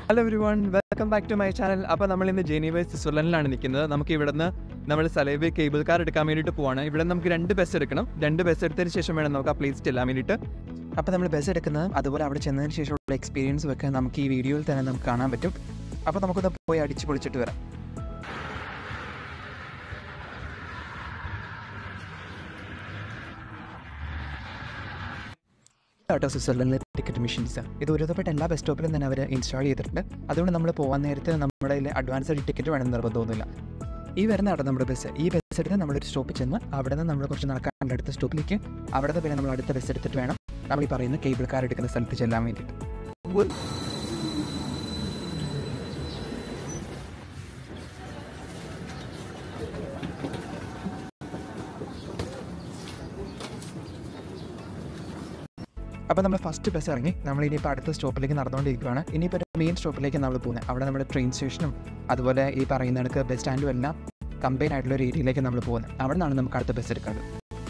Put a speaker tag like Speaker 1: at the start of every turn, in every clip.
Speaker 1: Hello everyone welcome back to my channel അപ്പോൾ നമ്മൾ ഇന്ന് ജെനീവ സ്വിറ്റ്സർലൻഡിലാണ് നിൽക്കുന്നത് നമുക്ക് ഇവിടുന്ന് നമ്മൾ സലേബ് കേബിൾ കാർ എടുക്കാൻ വേണ്ടിയിട്ട് പോവാണ് ഇവിടെ നമുക്ക് രണ്ട് ബസ് എടുക്കണം രണ്ട് ബസ് എടുത്തതിന് ശേഷം വേണം നമുക്ക് ആ പ്ലേസ് ചെല്ലാൻ വേണ്ടിയിട്ട്
Speaker 2: അപ്പോൾ നമ്മൾ ബസ് എടുക്കുന്നത് അതുപോലെ അവിടെ ചെന്നതിന് ശേഷമുള്ള എക്സ്പീരിയൻസ് ഒക്കെ നമുക്ക് ഈ വീഡിയോയിൽ തന്നെ നമുക്ക് കാണാൻ പറ്റും അപ്പോൾ നമുക്കൊന്ന് പോയി അടിച്ച് പൊളിച്ചിട്ട് വരാം കേട്ടോ സ്വിറ്റ്സർലൻഡിലെ ടിക്കറ്റ് മെഷീൻസ് ഇത് ഒരുവിധപ്പെട്ട എല്ലാ ബസ് സ്റ്റോപ്പിലും തന്നെ അവർ ഇൻസ്റ്റാൾ ചെയ്തിട്ടുണ്ട് അതുകൊണ്ട് നമ്മൾ പോകാൻ നേരത്ത് നമ്മുടെ കയ്യിൽ അഡ്വാൻസ് ടിക്കറ്റ് വേണം നിർബന്ധമൊന്നുമില്ല ഈ വരുന്ന അവിടെ നമ്മുടെ ബസ് ഈ ബസ് എടുത്ത് നമ്മളൊരു സ്റ്റോപ്പിൽ ചെന്ന് അവിടെ നിന്ന് നമ്മൾ കുറച്ച് നടക്കാൻ അടുത്ത സ്റ്റോപ്പിലേക്ക് അവിടെ നിന്ന് പിന്നെ നമ്മൾ അടുത്ത ബസ് എടുത്തിട്ട് വേണം നമ്മൾ ഈ പറയുന്ന കേബിൾ കാർ എടുക്കുന്ന സ്ഥലത്ത് ചെല്ലാൻ വേണ്ടിയിട്ട് അപ്പോൾ നമ്മൾ ഫസ്റ്റ് ബസ് ഇറങ്ങി നമ്മൾ ഇനിയിപ്പോൾ അടുത്ത സ്റ്റോപ്പിലേക്ക് നടന്നുകൊണ്ടിരിക്കുകയാണ് ഇനിയിപ്പോൾ ഒരു മെയിൻ സ്റ്റോപ്പിലേക്ക് നമ്മൾ പോകുന്നത് അവിടെ നമ്മുടെ ട്രെയിൻ സ്റ്റേഷനും അതുപോലെ ഈ പറയുന്ന കണക്ക് ബസ് സ്റ്റാൻഡും എല്ലാം കമ്പൈൻ ആയിട്ടുള്ള ഒരു ഏരിയയിലേക്ക് നമ്മൾ പോകുന്നത് അവിടെ നിന്നാണ് നമുക്ക് അടുത്ത ബസ് എടുക്കേണ്ടത്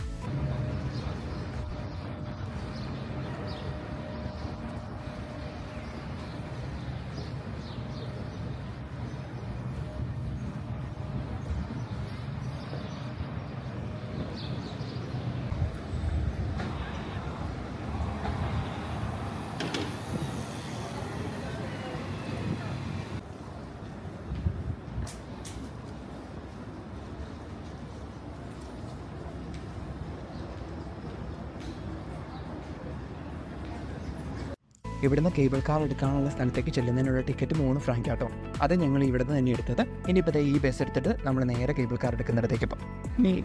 Speaker 2: ഇവിടുന്ന് കേബിൾ കാർ എടുക്കാനുള്ള സ്ഥലത്തേക്ക് ചെല്ലുന്നതിനുള്ള ടിക്കറ്റ് മൂന്ന് ഫ്രാങ്ക് ആട്ടോ അത് ഞങ്ങൾ ഇവിടുന്ന് തന്നെ എടുത്തത് ഇനിയിപ്പോൾ ദേ ഈ ബസ് എടുത്തിട്ട് നമ്മൾ നേരെ കേബിൾ കാർ എടുക്കുന്നിടത്തേക്ക് പോകും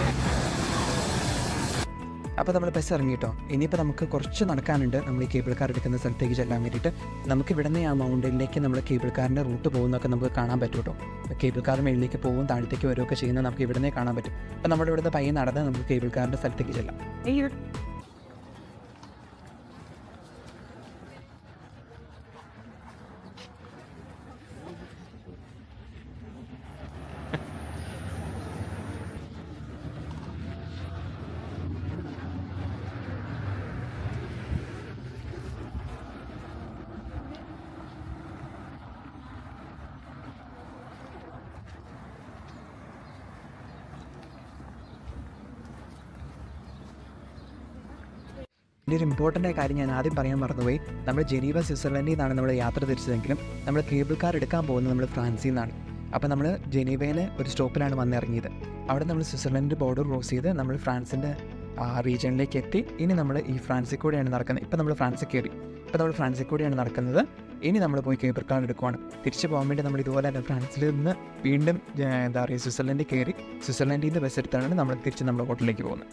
Speaker 2: അപ്പോൾ നമ്മൾ ബസ് ഇറങ്ങിയിട്ടോ ഇനിയിപ്പോൾ നമുക്ക് കുറച്ച് നടക്കാനുണ്ട് നമ്മൾ ഈ കേബിൾ കാർ എടുക്കുന്ന സ്ഥലത്തേക്ക് ചെല്ലാൻ വേണ്ടിയിട്ട് നമുക്ക് ഇവിടുന്ന് ആ മൗണ്ടനിലേക്ക് നമ്മൾ കേബിൾ കാറിൻ്റെ റൂട്ട് പോകുന്നതൊക്കെ നമുക്ക് കാണാൻ പറ്റും കേട്ടോ കേബിൾ കാർ മേളിലേക്ക് പോകും താഴത്തേക്ക് വരുമൊക്കെ ചെയ്യുന്നത് നമുക്ക് ഇവിടുന്നേ കാണാൻ പറ്റും അപ്പോൾ നമ്മൾ ഇവിടുന്ന് പയ്യെ നടന്ന് നമുക്ക് കേബിൾ കാറിൻ്റെ സ്ഥലത്തേക്ക് ചെല്ലാം ഇതിൻ്റെ ഒരു ഇമ്പോർട്ടൻ്റ് ആയ കാര്യം ഞാൻ ആദ്യം പറയാൻ മറന്നുപോയി നമ്മൾ ജനീവ സ്വിറ്റ്സർലൻഡിൽ നിന്നാണ് നമ്മൾ യാത്ര തിരിച്ചതെങ്കിലും നമ്മൾ കേബിൾ കാർ എടുക്കാൻ പോകുന്നത് നമ്മൾ ഫ്രാൻസിൽ നിന്നാണ് അപ്പോൾ നമ്മൾ ജനീവയിൽ ഒരു സ്റ്റോപ്പിലാണ് വന്നിറങ്ങിയത് അവിടെ നമ്മൾ സ്വിറ്റ്സർലൻഡ് ബോർഡർ ക്രോസ് ചെയ്ത് നമ്മൾ ഫ്രാൻസിൻ്റെ ആ റീജിയനിലേക്ക് എത്തി ഇനി നമ്മൾ ഈ ഫ്രാൻസിൽ കൂടെയാണ് നടക്കുന്നത് ഇപ്പോൾ നമ്മൾ ഫ്രാൻസിൽ കയറി ഇപ്പോൾ നമ്മൾ ഫ്രാൻസിൽ കൂടെയാണ് നടക്കുന്നത് ഇനി നമ്മൾ പോയി കേബിൾ കാർ എടുക്കുവാണ് തിരിച്ച് പോകാൻ വേണ്ടി നമ്മൾ ഇതുപോലെ തന്നെ ഫ്രാൻസിൽ നിന്ന് വീണ്ടും ഏ, എന്താ പറയുക സ്വിറ്റ്സർലൻഡിൽ കയറി സ്വിറ്റ്സർലൻഡിൽ നിന്ന് ബസ് എടുത്താണ് നമ്മൾ തിരിച്ച് നമ്മുടെ ഹോട്ടലിലേക്ക് പോകുന്നത്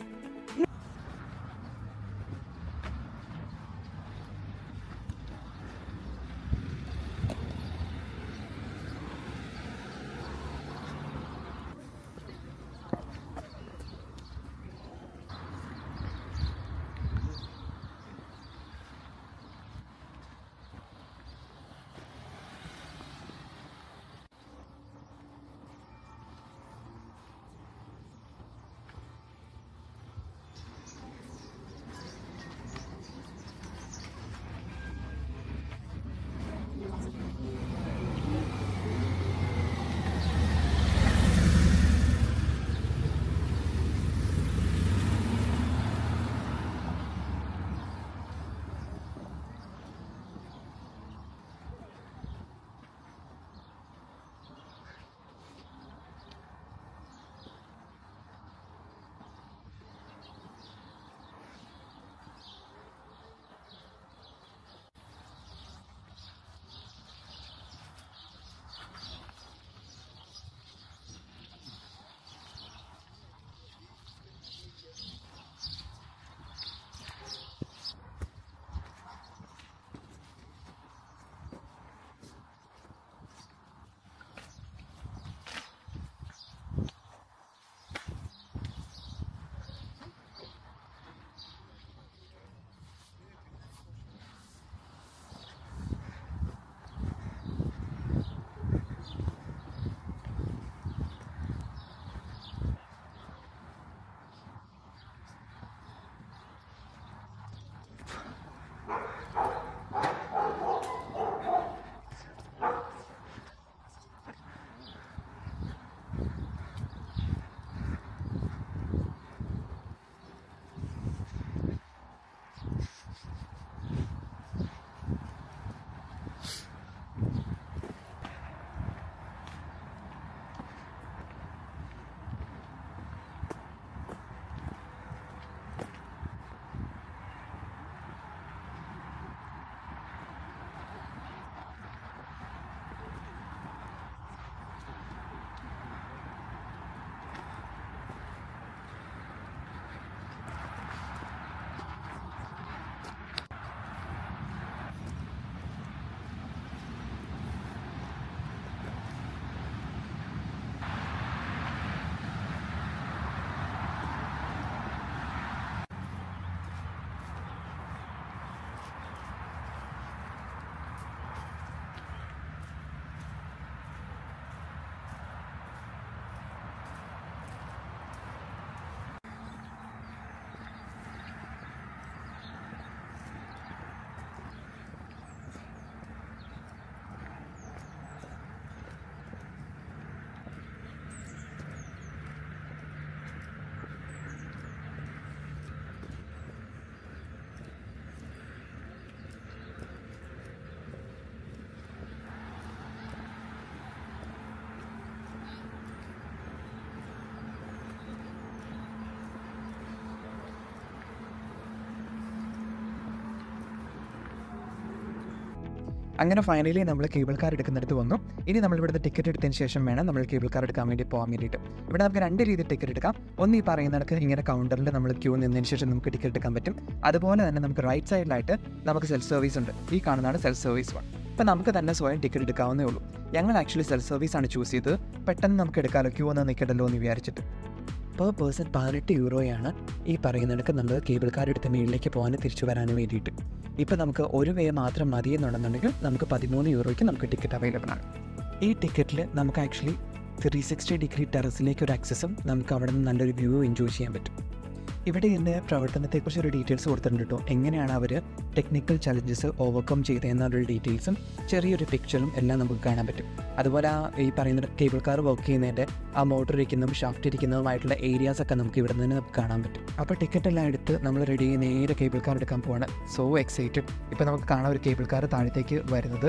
Speaker 2: അങ്ങനെ ഫൈനലി നമ്മൾ കേബിൾ കാർ എടുക്കുന്നിടത്ത് വന്നു ഇനി നമ്മൾ ഇവിടുത്തെ ടിക്കറ്റ് എടുത്തതിന് ശേഷം വേണം നമ്മൾ കേബിൾ കാർ എടുക്കാൻ വേണ്ടി പോകാൻ വേണ്ടിയിട്ട് ഇവിടെ നമുക്ക് രണ്ട് രീതിയിൽ ടിക്കറ്റ് എടുക്കാം ഒന്ന് ഈ പറയുന്നിടക്ക് ഇങ്ങനെ കൗണ്ടറിൽ നമ്മൾ ക്യൂ നിന്നതിന് ശേഷം നമുക്ക് ടിക്കറ്റ് എടുക്കാൻ പറ്റും അതുപോലെ തന്നെ നമുക്ക് റൈറ്റ് സൈഡിലായിട്ട് നമുക്ക് സെൽഫ് സർവീസ് ഉണ്ട് ഈ കാണുന്നതാണ് സെൽഫ് സർവീസ് വൺ ഇപ്പം നമുക്ക് തന്നെ സ്വയം ടിക്കറ്റ് എടുക്കാവുന്നേ ഉള്ളൂ ഞങ്ങൾ ആക്ച്വലി സെൽഫ് സർവീസ് ആണ് ചൂസ് ചെയ്തത് പെട്ടെന്ന് നമുക്ക് എടുക്കാമല്ലോ ക്യൂ ഒന്നും നിൽക്കണ്ടല്ലോ എന്ന് വിചാരിച്ചിട്ട് പെർ പേഴ്സൺ പതിനെട്ട് യൂറോയാണ് ഈ പറയുന്നിടക്ക് നമ്മൾ കേബിൾ കാർ എടുത്ത് മുകളിലേക്ക് പോകാനും തിരിച്ചു വരാനും വേണ്ടിയിട്ട് ഇപ്പം നമുക്ക് ഒരു വേ മാത്രം മതി എന്നുണ്ടെന്നുണ്ടെങ്കിൽ നമുക്ക് പതിമൂന്ന് യൂറോയ്ക്ക് നമുക്ക് ടിക്കറ്റ് അവൈലബിൾ ആണ് ഈ ടിക്കറ്റിൽ നമുക്ക് ആക്ച്വലി ത്രീ സിക്സ്റ്റി ഡിഗ്രി ടെറസിലേക്ക് ഒരു ആക്സസും നമുക്ക് അവിടെ നിന്ന് നല്ലൊരു വ്യൂ എൻജോയ് ചെയ്യാൻ പറ്റും ഇവിടെ ഇതിൻ്റെ പ്രവർത്തനത്തെക്കുറിച്ച് ഒരു ഡീറ്റെയിൽസ് കൊടുത്തിട്ടുണ്ട് കേട്ടോ എങ്ങനെയാണ് അവർ ടെക്നിക്കൽ ചലഞ്ചസ് ഓവർകം ചെയ്തതെന്നുള്ള ഡീറ്റെയിൽസും ചെറിയൊരു പിക്ചറും എല്ലാം നമുക്ക് കാണാൻ പറ്റും അതുപോലെ ആ ഈ പറയുന്ന കേബിൾ കാർ വർക്ക് ചെയ്യുന്നതിൻ്റെ ആ മോട്ടർ ഇരിക്കുന്നതും ഷാഫ്റ്റ് ഇരിക്കുന്നതുമായിട്ടുള്ള ഏരിയാസ് ഒക്കെ നമുക്ക് ഇവിടെ നിന്ന് നമുക്ക് കാണാൻ പറ്റും അപ്പോൾ ടിക്കറ്റ് എല്ലാം എടുത്ത് നമ്മൾ റെഡി ആയി നേരെ കേബിൾ കാർ എടുക്കാൻ പോവാണ് സോ എക്സൈറ്റഡ് ഇപ്പോൾ നമുക്ക് കാണാൻ ഒരു കേബിൾ കാർ താഴത്തേക്ക് വരുന്നത്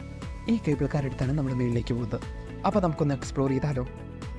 Speaker 2: ഈ കേബിൾ കാർ എടുത്താണ് നമ്മൾ മുകളിലേക്ക് പോകുന്നത് അപ്പോൾ നമുക്കൊന്ന് എക്സ്പ്ലോർ ചെയ്താലോ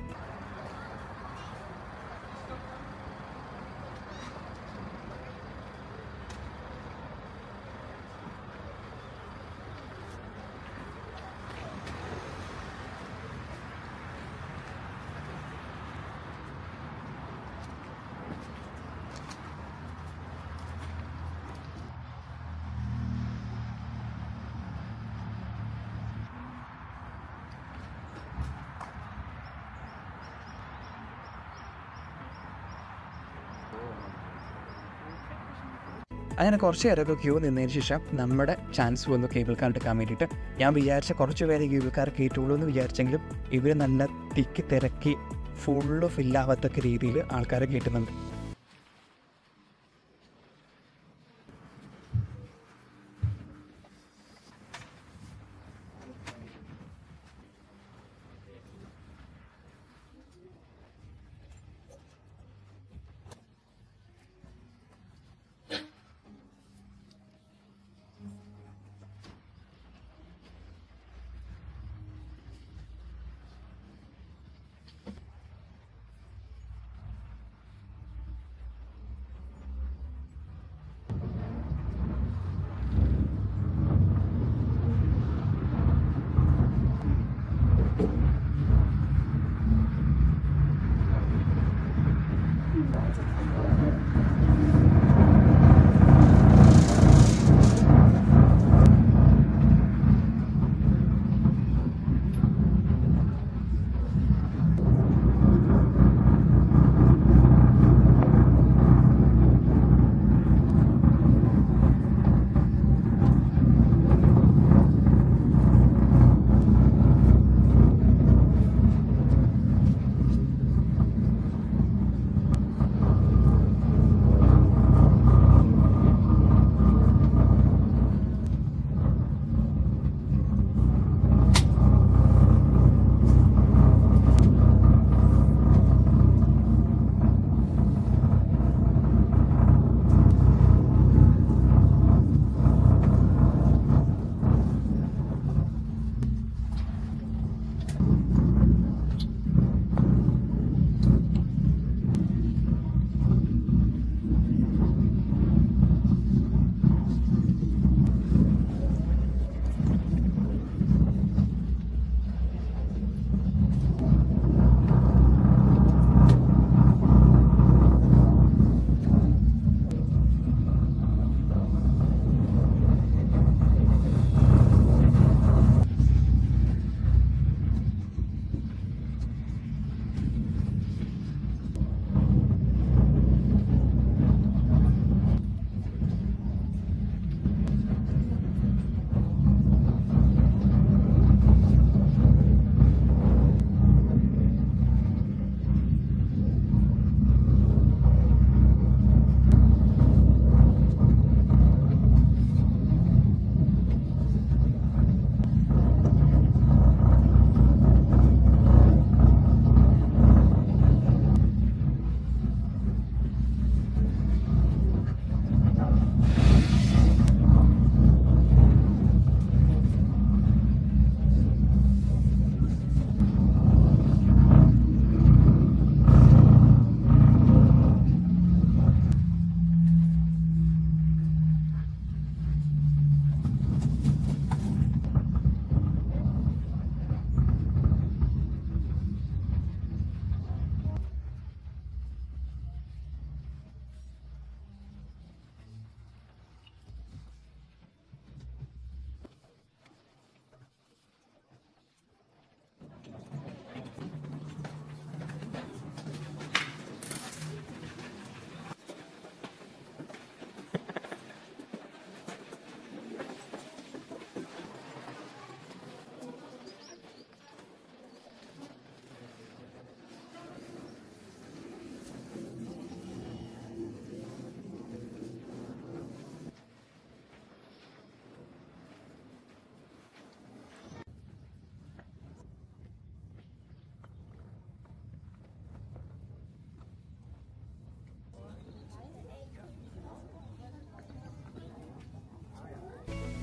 Speaker 2: അങ്ങനെ കുറച്ച് നേരമൊക്കെ ക്യൂ നിന്നതിന് ശേഷം നമ്മുടെ ചാൻസ് വന്നു കേബിൾ കാർ എടുക്കാൻ വേണ്ടിയിട്ട് ഞാൻ വിചാരിച്ച കുറച്ച് പേര് കേബിൾ കാർ കയറ്റുള്ളൂ എന്ന് വിചാരിച്ചെങ്കിലും ഇവർ നല്ല തിക്കി തിരക്കി ഫുള്ള് ഫില്ലാവാത്തക്ക രീതിയിൽ ആൾക്കാരെ കയറ്റുന്നുണ്ട്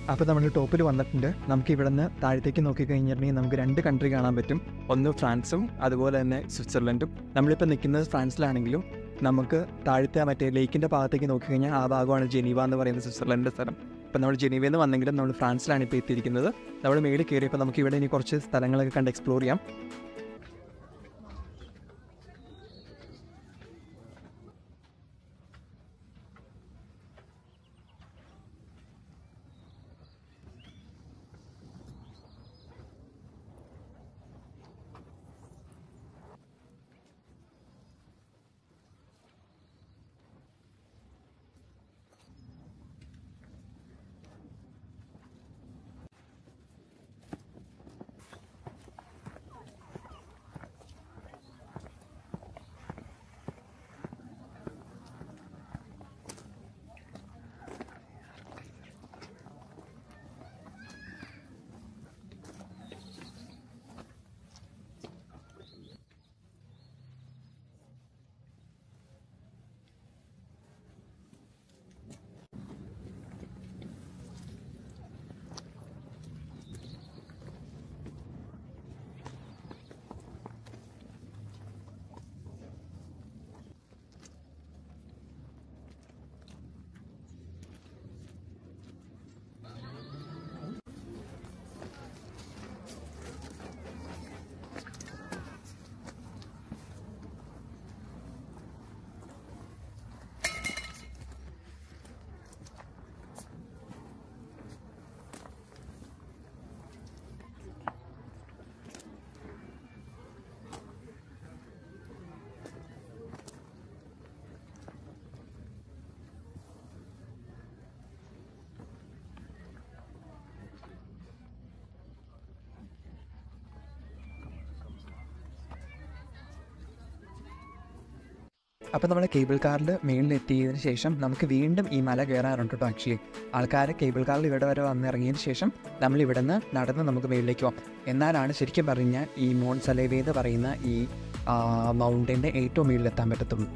Speaker 1: അപ്പോൾ നമ്മൾ ടോപ്പിൽ വന്നിട്ടുണ്ട് നമുക്ക് ഇവിടെ നിന്ന് താഴത്തേക്ക് നോക്കിക്കഴിഞ്ഞിട്ടുണ്ടെങ്കിൽ നമുക്ക് രണ്ട് കൺട്രി കാണാൻ പറ്റും ഒന്ന് ഫ്രാൻസും അതുപോലെ തന്നെ സ്വിറ്റ്സർലൻഡും നമ്മളിപ്പോൾ നിൽക്കുന്നത് ഫ്രാൻസിലാണെങ്കിലും നമുക്ക് താഴത്തെ ആ മറ്റേ ലേക്കിൻ്റെ ഭാഗത്തേക്ക് നോക്കിക്കഴിഞ്ഞാൽ ആ ഭാഗമാണ് ജനീവ എന്ന് പറയുന്ന സ്വിറ്റ്സർലൻഡിൻ്റെ സ്ഥലം ഇപ്പോൾ നമ്മൾ ജനീവയിൽ നിന്ന് വന്നെങ്കിലും നമ്മൾ ഫ്രാൻസിലാണ് ഇപ്പോൾ എത്തിയിരിക്കുന്നത് നമ്മൾ മേളിൽ കയറിയപ്പോൾ നമുക്ക് ഇവിടെ ഇനി കുറച്ച് സ്ഥലങ്ങളൊക്കെ കണ്ട് എക്സ്പ്ലോർ ചെയ്യാം അപ്പോൾ നമ്മൾ കേബിൾ കാറിൽ മേളിൽ എത്തിയതിന് ശേഷം നമുക്ക് വീണ്ടും ഈ മല കയറാറുണ്ട് കേട്ടോ ആക്ച്വലി ആൾക്കാർ കേബിൾ കാറിൽ ഇവിടെ വരെ വന്നിറങ്ങിയതിന് ശേഷം നമ്മൾ ഇവിടെ നിന്ന് നടന്ന് നമുക്ക് മേളിലേക്ക് പോകാം എന്നാലാണ് ശരിക്കും പറഞ്ഞാൽ ഈ മോൺ സലേവേ എന്ന് പറയുന്ന ഈ മൗണ്ടൻ്റെ ഏറ്റവും മുകളിലെത്താൻ പറ്റത്തുള്ളൂ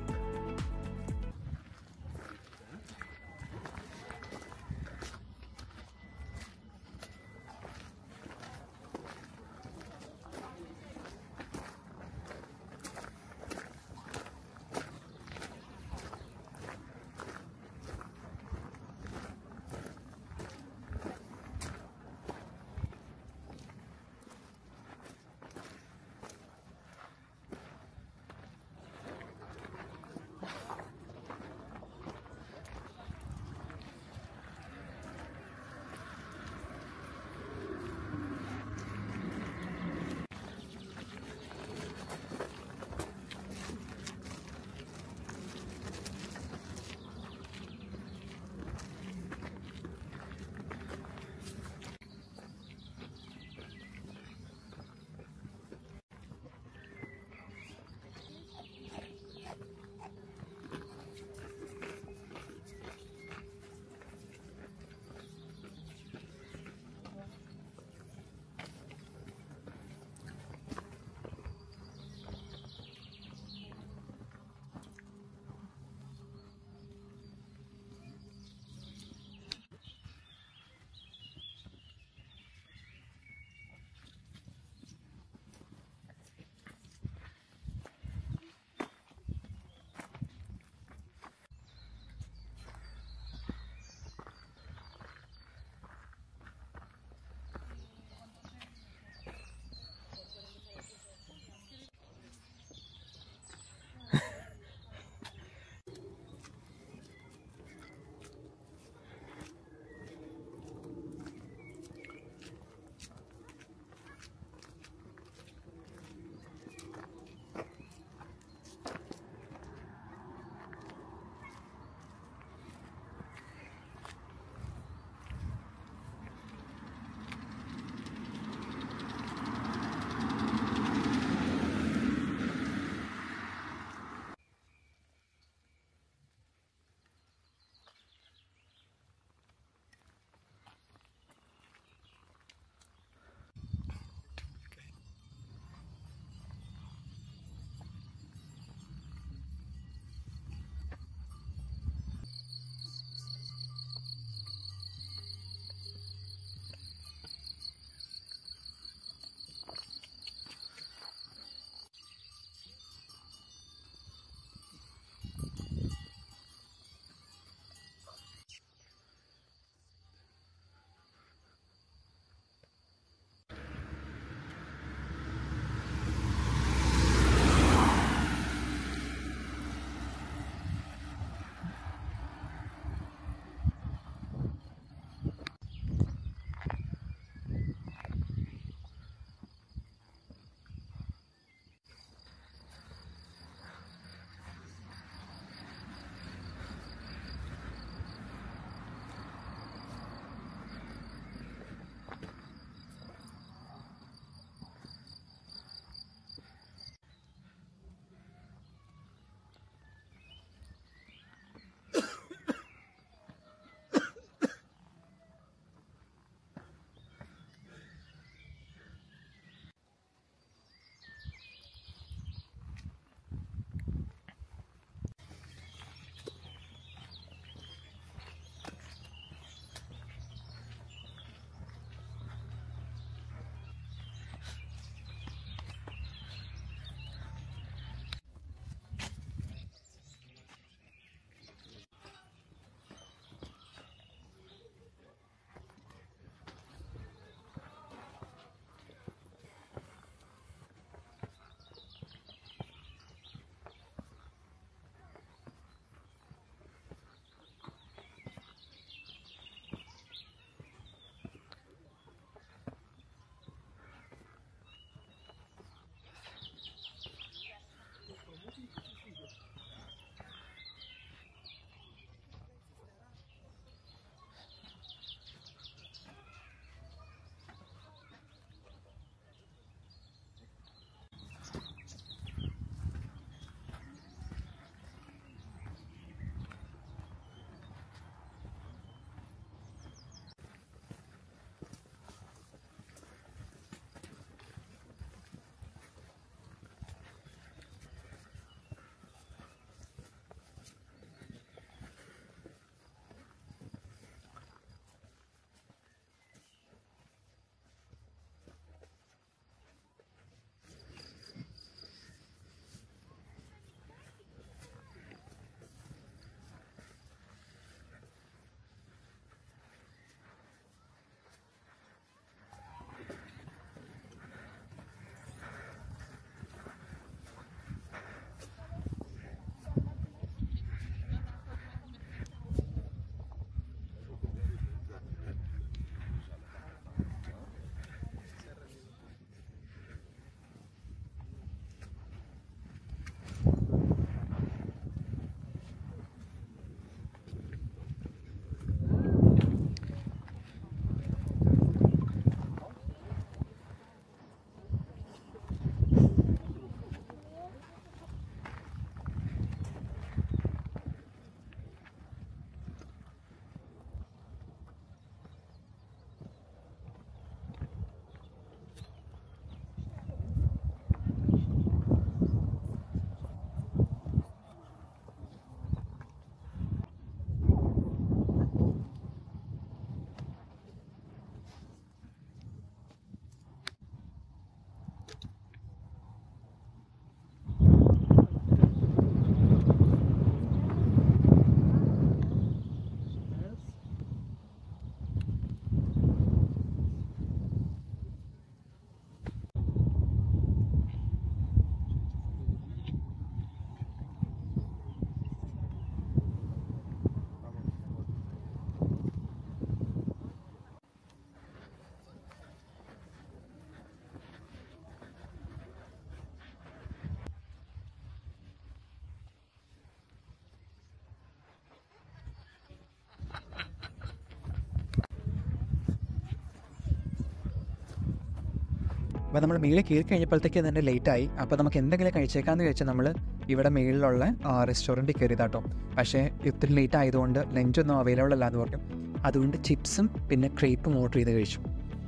Speaker 2: അപ്പോൾ നമ്മൾ മേളിൽ കയറി കഴിഞ്ഞപ്പോഴത്തേക്ക് തന്നെ ലേറ്റായി അപ്പോൾ നമുക്ക് എന്തെങ്കിലും കഴിച്ചേക്കാമെന്ന് ചോദിച്ചാൽ നമ്മൾ ഇവിടെ മേളിലുള്ള റെസ്റ്റോറൻറ്റിൽ കയറിയതാട്ടോ പക്ഷേ ഇത്തിരി ലേറ്റ് ആയതുകൊണ്ട് ലഞ്ചൊന്നും അവൈലബിൾ അല്ല എന്ന് പറഞ്ഞു അതുകൊണ്ട് ചിപ്സും പിന്നെ ക്രേപ്പും ഓർഡർ ചെയ്ത് കഴിച്ചു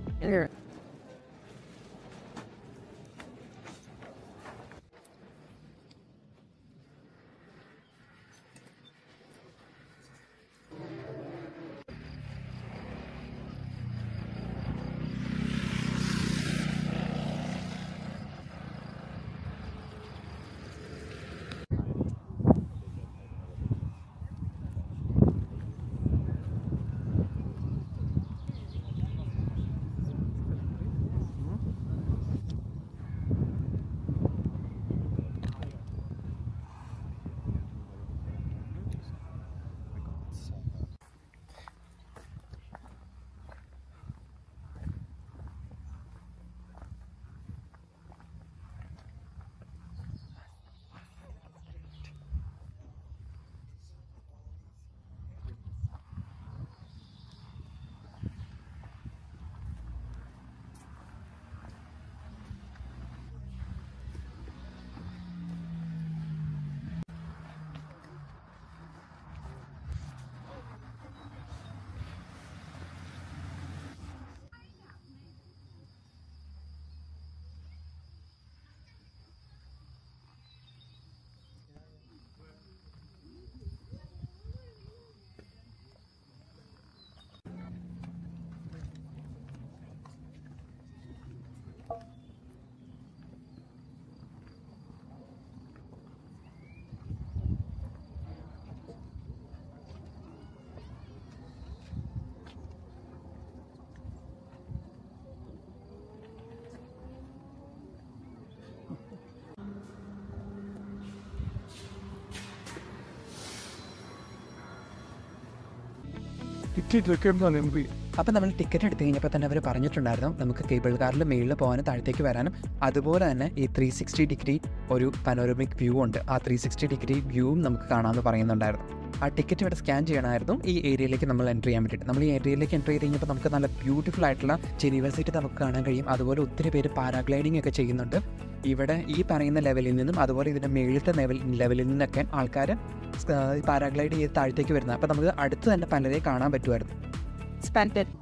Speaker 2: അപ്പോൾ നമ്മൾ ടിക്കറ്റ് എടുത്തു കഴിഞ്ഞപ്പോൾ തന്നെ അവർ പറഞ്ഞിട്ടുണ്ടായിരുന്നു നമുക്ക് കേബിൾ കാറിൽ മേളിൽ പോകാനും താഴത്തേക്ക് വരാനും അതുപോലെ തന്നെ ഈ ത്രീ സിക്സ്റ്റി ഡിഗ്രി ഒരു പനോരമിക് വ്യൂ ഉണ്ട് ആ ത്രീ സിക്സ്റ്റി ഡിഗ്രി വ്യൂവും നമുക്ക് കാണാമെന്ന് പറയുന്നുണ്ടായിരുന്നു ആ ടിക്കറ്റ് ഇവിടെ സ്കാൻ ചെയ്യണമായിരുന്നു ഈ ഏരിയയിലേക്ക് നമ്മൾ എൻ്റർ ചെയ്യാൻ വേണ്ടിയിട്ട് നമ്മൾ ഈ ഏരിയയിലേക്ക് എൻ്റർ ചെയ്ത് കഴിഞ്ഞപ്പോൾ നമുക്ക് നല്ല ബ്യൂട്ടിഫുൾ ആയിട്ടുള്ള ജെനീവ സിറ്റി നമുക്ക് കാണാൻ കഴിയും അതുപോലെ ഒത്തിരി പേര് പാരാഗ്ലൈഡിംഗ് ഒക്കെ ചെയ്യുന്നുണ്ട് ഇവിടെ ഈ പറയുന്ന ലെവലിൽ നിന്നും അതുപോലെ ഇതിൻ്റെ മേളിലത്തെ ലെവൽ ലെവലിൽ നിന്നൊക്കെ ആൾക്കാർ പാരാഗ്ലൈഡ് ചെയ്ത് താഴത്തേക്ക് വരുന്നത് അപ്പോൾ നമുക്ക് അടുത്ത് തന്നെ പലരെ കാണാൻ പറ്റുമായിരുന്നു
Speaker 3: spent it.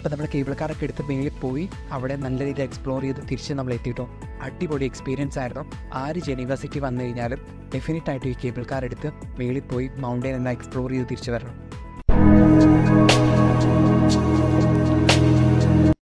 Speaker 2: അപ്പോൾ നമ്മൾ കേബിൾ കാറൊക്കെ എടുത്ത് മേളിൽ പോയി അവിടെ നല്ല രീതിയിൽ എക്സ്പ്ലോർ ചെയ്ത് തിരിച്ച് നമ്മൾ എത്തിയിട്ടോ അടിപൊളി എക്സ്പീരിയൻസ് ആയിരുന്നു ആര് ജനീവ സിറ്റി വന്നു കഴിഞ്ഞാലും ഡെഫിനറ്റ് ആയിട്ട് ഈ കേബിൾ കാർ എടുത്ത് മേളിൽ പോയി മൗണ്ടൈൻ എല്ലാം എക്സ്പ്ലോർ ചെയ്ത് തിരിച്ചു വരണം